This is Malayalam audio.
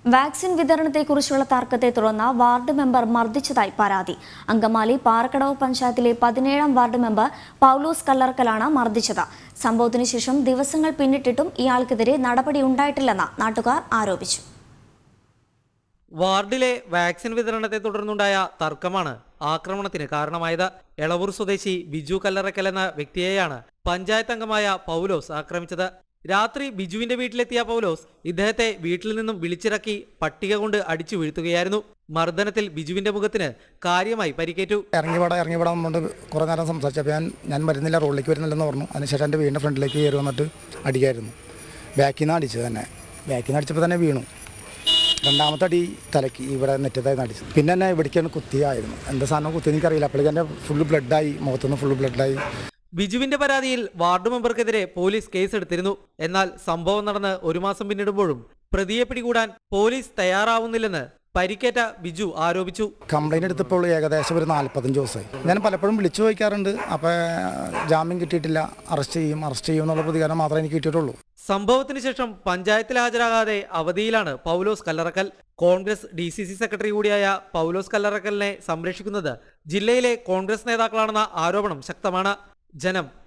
വാക്സിൻ വിതരണത്തെക്കുറിച്ചുള്ള തർക്കത്തെ തുടർന്ന് വാർഡ് മെമ്പർ മർദ്ദിച്ചതായി പരാതി അങ്കമാലി പാറക്കടവ് പഞ്ചായത്തിലെ പതിനേഴാം വാർഡ് മെമ്പർ പൗലോസ് കല്ലറക്കലാണ് മർദ്ദിച്ചത് സംഭവത്തിന് ശേഷം ദിവസങ്ങൾ പിന്നിട്ടിട്ടും ഇയാൾക്കെതിരെ നടപടി ഉണ്ടായിട്ടില്ലെന്ന് നാട്ടുകാർ ആരോപിച്ചു വാർഡിലെ വാക്സിൻ വിതരണത്തെ തുടർന്നുണ്ടായ തർക്കമാണ് ആക്രമണത്തിന് കാരണമായത് എളവൂർ സ്വദേശി ബിജു കല്ലറക്കൽ എന്ന വ്യക്തിയെയാണ് പഞ്ചായത്ത് അംഗമായ പൗലോസ് ആക്രമിച്ചത് രാത്രി ബിജുവിന്റെ വീട്ടിലെത്തിയ പൗലോസ് ഇദ്ദേഹത്തെ വീട്ടിൽ നിന്നും വിളിച്ചിറക്കി പട്ടിക കൊണ്ട് അടിച്ചു വീഴ്ത്തുകയായിരുന്നു മർദ്ദനത്തിൽ ബിജുവിന്റെ മുഖത്തിന് കാര്യമായി പരിക്കേറ്റു ഇറങ്ങിവിടാ ഇറങ്ങിവിടാൻ കൊണ്ട് കുറേ നേരം സംസാരിച്ചപ്പോൾ ഞാൻ ഞാൻ വരുന്നില്ല റോഡിലേക്ക് വരുന്നില്ലെന്ന് പറഞ്ഞു അതിനുശേഷം എൻ്റെ വീടിൻ്റെ ഫ്രണ്ടിലേക്ക് കയറി വന്നിട്ട് അടിക്കായിരുന്നു ബാക്കിൽ നിന്ന് അടിച്ചത് തന്നെ ബാക്കിൽ നിന്ന് അടിച്ചപ്പോൾ തന്നെ വീണു രണ്ടാമത്തെ അടി തലയ്ക്ക് ഇവിടെ നെറ്റത്തായിരുന്നു അടിച്ചത് പിന്നെ എന്നെ ഇവിടേക്കാണ് കുത്തിയായിരുന്നു എന്താ സാധനം കുത്തി എനിക്കറിയില്ല അപ്പോഴേക്കും എൻ്റെ ഫുള്ള് ബ്ലഡായി മുഖത്തുനിന്ന് ഫുള്ള് ബ്ലഡായി ബിജുവിന്റെ പരാതിയിൽ വാർഡ് മെമ്പർക്കെതിരെ പോലീസ് കേസെടുത്തിരുന്നു എന്നാൽ സംഭവം നടന്ന് ഒരു മാസം പിന്നിടുമ്പോഴും പ്രതിയെ പിടികൂടാൻ പോലീസ് തയ്യാറാവുന്നില്ലെന്ന് പരിക്കേറ്റ ബിജു ആരോപിച്ചു കംപ്ലൈൻറ്റ് എടുത്തപ്പോൾ ഏകദേശം ഒരു നാൽപ്പത്തഞ്ച് ദിവസമായി ഞാൻ പലപ്പോഴും വിളിച്ചു ചോദിക്കാറുണ്ട് അപ്പോൾ ജാമ്യം കിട്ടിയിട്ടില്ല അറസ്റ്റ് ചെയ്യും അറസ്റ്റ് ചെയ്യും എന്നുള്ള പ്രതികരണം മാത്രമേ എനിക്ക് കിട്ടിയിട്ടുള്ളൂ സംഭവത്തിന് ശേഷം പഞ്ചായത്തിൽ ഹാജരാകാതെ അവധിയിലാണ് Paulose Kallarakkal Congress D C C secretary കൂടിയായ പൗലോസ് കല്ലറക്കലിനെ സംരക്ഷിക്കുന്നത് ജില്ലയിലെ കോൺഗ്രസ് നേതാക്കളാണെന്ന ആരോപണം ശക്തമാണ് ജനം